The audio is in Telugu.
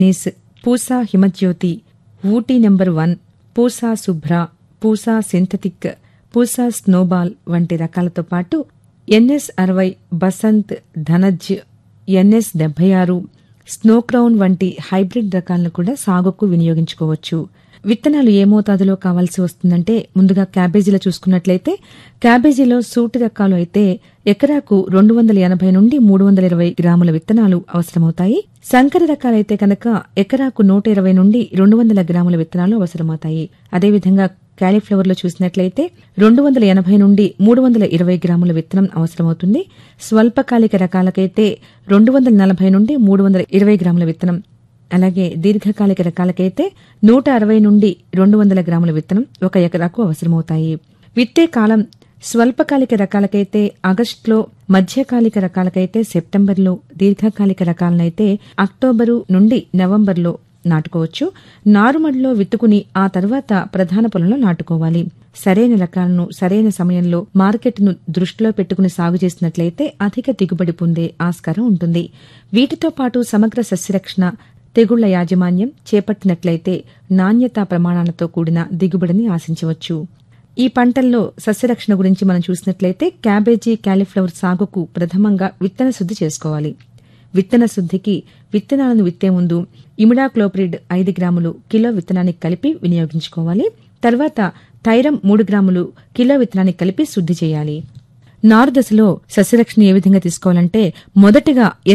knees Pusa Himajyoti Ooty number one Pusa Shubhra Pusa synthetic Pusa snowball వంటి రకాలతో పాటు ఎన్ఎస్ అరవై బసంత్ ధనజ్ ఎన్ఎస్ డెబ్బై ఆరు స్నోక్రౌన్ వంటి హైబ్రిడ్ రకాలను కూడా సాగుకు వినియోగించుకోవచ్చు విత్తనాలు ఏ మోతాదులో కావాల్సి వస్తుందంటే ముందుగా క్యాబేజీలో చూసుకున్నట్లయితే క్యాబేజీలో సూటి రకాలు అయితే ఎకరాకు రెండు వందల ఎనభై నుండి మూడు వందల ఇరవై గ్రాముల విత్తనాలు అవసరమవుతాయి సంకర రకాలైతే కనుక ఎకరాకు నూట ఇరవై నుండి రెండు వందల గ్రాముల విత్తనాలు అవసరమవుతాయి అదేవిధంగా క్యాలీఫ్లవర్ లో చూసినట్లయితే రెండు వందల ఎనభై నుండి మూడు వందల ఇరవై గ్రాముల విత్తనం అవసరమవుతుంది స్వల్పకాలిక రకాలకైతే రెండు వందల నలభై నుండి మూడు వందల ఇరవై గ్రాముల విత్తనం అలాగే దీర్ఘకాలిక రకాలకైతే నూట అరవై నుండి రెండు వందల గ్రాముల విత్తనం ఒక ఎకరాకు అవసరమవుతాయి విత్తే కాలం స్వల్పకాలిక రకాలకైతే ఆగస్టులో మధ్యకాలిక రకాలకైతే సెప్టెంబర్లో దీర్ఘకాలిక రకాలనైతే అక్టోబరు నుండి నవంబర్లో నాటుకోవచ్చు నారుమడిలో విత్తుకుని ఆ తర్వాత ప్రధాన పొలంలో నాటుకోవాలి సరైన రకాలను సరైన సమయంలో మార్కెట్ను దృష్టిలో పెట్టుకుని సాగు చేసినట్లయితే అధిక దిగుబడి పొందే ఆస్కారం ఉంటుంది వీటితో పాటు సమగ్ర సస్యరక్షణ తెగుళ్ల యాజమాన్యం చేపట్టినట్లయితే నాణ్యతా ప్రమాణాలతో కూడిన దిగుబడిని ఆశించవచ్చు ఈ పంటల్లో సస్యరక్షణ గురించి మనం చూసినట్లయితే క్యాబేజీ క్యాలీఫ్లవర్ సాగుకు ప్రథమంగా విత్తన శుద్ధి చేసుకోవాలి విత్తన శుద్ధికి విత్తనాలను విత్తే ముందు ఇమిడాక్లోప్రిడ్ ఐదు గ్రాములు కిలో విత్తనానికి కలిపి వినియోగించుకోవాలి తర్వాత థైరం మూడు గ్రాములు కిలో విత్తనానికి కలిపి శుద్ధి చేయాలి నారు దశలో సస్యరక్షణ ఏ విధంగా తీసుకోవాలంటే మొదటగా